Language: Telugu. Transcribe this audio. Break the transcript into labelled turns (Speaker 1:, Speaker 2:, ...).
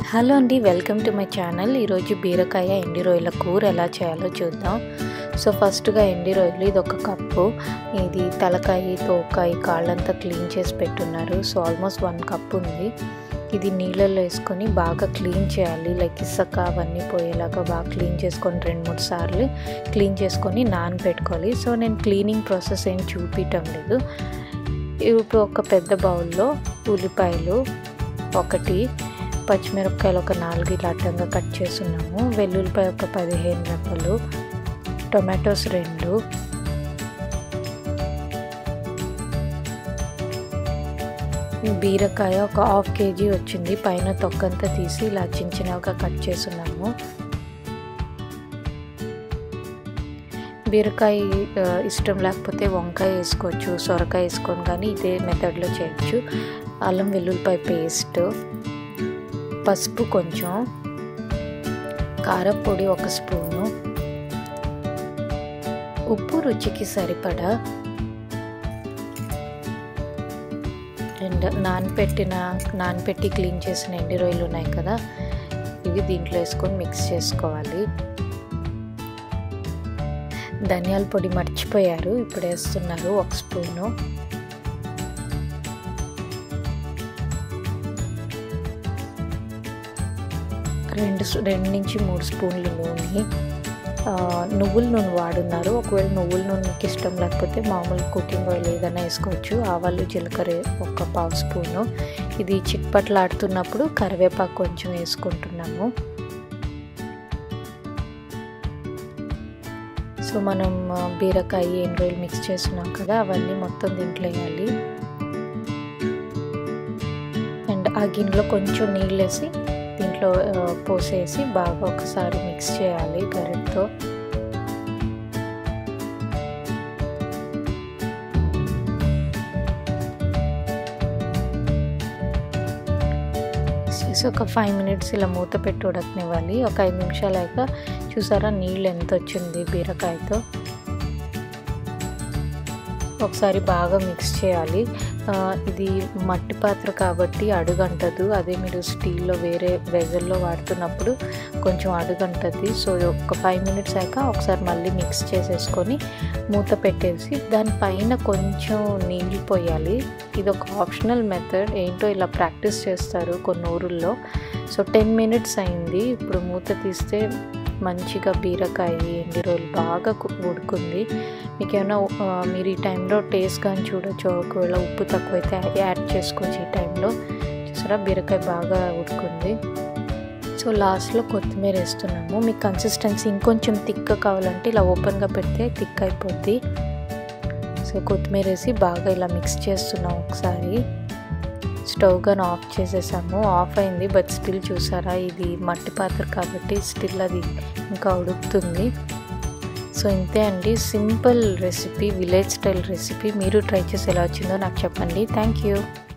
Speaker 1: హలో అండి వెల్కమ్ టు మై ఛానల్ ఈరోజు బీరకాయ ఎండి రొయ్యల కూర ఎలా చేయాలో చూద్దాం సో ఫస్ట్గా ఎండి రొయ్యలు ఇది ఒక కప్పు ఇది తలకాయ తోకాయ కాళ్ళంతా క్లీన్ చేసి పెట్టున్నారు సో ఆల్మోస్ట్ వన్ కప్ ఉంది ఇది నీళ్ళల్లో వేసుకొని బాగా క్లీన్ చేయాలి లైక్ ఇసుక అవన్నీ పోయేలాగా బాగా క్లీన్ చేసుకొని రెండు మూడు సార్లు క్లీన్ చేసుకొని నానబెట్టుకోవాలి సో నేను క్లీనింగ్ ప్రాసెస్ ఏం చూపించటం లేదు ఇప్పుడు ఒక పెద్ద బౌల్లో ఉల్లిపాయలు ఒకటి పచ్చిమిరపకాయలు ఒక నాలుగు ఇలా అడ్డంగా కట్ చేస్తున్నాము వెల్లుల్లిపాయ ఒక పదిహేను రెప్పలు టొమాటోస్ రెండు బీరకాయ ఒక హాఫ్ కేజీ వచ్చింది పైన తొక్కంతా తీసి ఇలా చిన్న చిన్నగా కట్ చేస్తున్నాము బీరకాయ ఇష్టం లేకపోతే వంకాయ వేసుకోవచ్చు సొరకాయ వేసుకొని కానీ ఇదే మెథడ్లో చేయొచ్చు అల్లం వెల్లుల్లిపాయ పేస్ట్ పసుపు కొంచెం కారపొడి ఒక స్పూను ఉప్పు రుచికి సరిపడా అండ్ నానపెట్టిన నానపెట్టి క్లీన్ చేసిన ఎండి రొయ్యలు ఉన్నాయి కదా ఇవి దీంట్లో వేసుకొని మిక్స్ చేసుకోవాలి ధనియాల పొడి మర్చిపోయారు ఇప్పుడు వేస్తున్నారు ఒక స్పూను రెండు రెండు నుంచి మూడు స్పూన్లు నూనె నువ్వుల నూనె వాడున్నారు ఒకవేళ నువ్వుల నూనెకి ఇష్టం లేకపోతే మామూలు కుకింగ్ ఆయిల్ ఏదైనా వేసుకోవచ్చు ఆవాలు జీలకర్ర ఒక పావు స్పూను ఇది చిట్పట్లాడుతున్నప్పుడు కరివేపాకు కొంచెం వేసుకుంటున్నాము సో మనం బీరకాయ ఎండ్రాయిల్ మిక్స్ చేస్తున్నాం కదా అవన్నీ మొత్తం దీంట్లో వేయాలి అండ్ ఆ గిన్నెలో కొంచెం నీళ్ళు వేసి దీంట్లో పోసేసి బాగా ఒకసారి మిక్స్ చేయాలి గరిటతో చేసి ఒక ఫైవ్ మినిట్స్ ఇలా మూత పెట్టి ఉడకనివ్వాలి ఒక ఐదు నిమిషాలు అయ్యాక చూసారా నీళ్ళు ఎంత వచ్చింది బీరకాయతో ఒకసారి బాగా మిక్స్ చేయాలి ఇది మట్టి పాత్ర కాబట్టి అడుగంటదు అదే మీరు స్టీల్లో వేరే వెజల్లో వాడుతున్నప్పుడు కొంచెం అడుగంటది సో ఒక ఫైవ్ మినిట్స్ అయ్యాక ఒకసారి మళ్ళీ మిక్స్ చేసేసుకొని మూత పెట్టేసి దానిపైన కొంచెం నీళ్ళు పోయాలి ఇది ఒక ఆప్షనల్ మెథడ్ ఏంటో ఇలా ప్రాక్టీస్ చేస్తారు కొన్ని ఊరుల్లో సో టెన్ మినిట్స్ అయింది ఇప్పుడు మూత తీస్తే మంచిగా బీరకాయ ఎండి రోజులు బాగా ఉడుకుంది మీకు ఏమైనా మీరు ఈ టైంలో టేస్ట్ కానీ చూడొచ్చు ఒకవేళ ఉప్పు తక్కువైతే యాడ్ చేసుకోవచ్చు ఈ టైంలో చూసారా బీరకాయ బాగా ఉడుకుంది సో లాస్ట్లో కొత్తిమీర వేస్తున్నాము మీకు కన్సిస్టెన్సీ ఇంకొంచెం థిక్ కావాలంటే ఇలా ఓపెన్గా పెడితే థిక్ అయిపోద్ది సో కొత్తిమీర వేసి బాగా ఇలా మిక్స్ చేస్తున్నాం ఒకసారి స్టవ్ గన్ ఆఫ్ చేసేసాము ఆఫ్ అయింది బట్ స్టిల్ చూసారా ఇది మట్టి పాత్ర కాబట్టి స్టిల్ అది ఇంకా ఉడుకుతుంది సో ఇంతే అండి simple recipe village style recipe మీరు ట్రై చేసి ఎలా వచ్చిందో నాకు చెప్పండి థ్యాంక్ యూ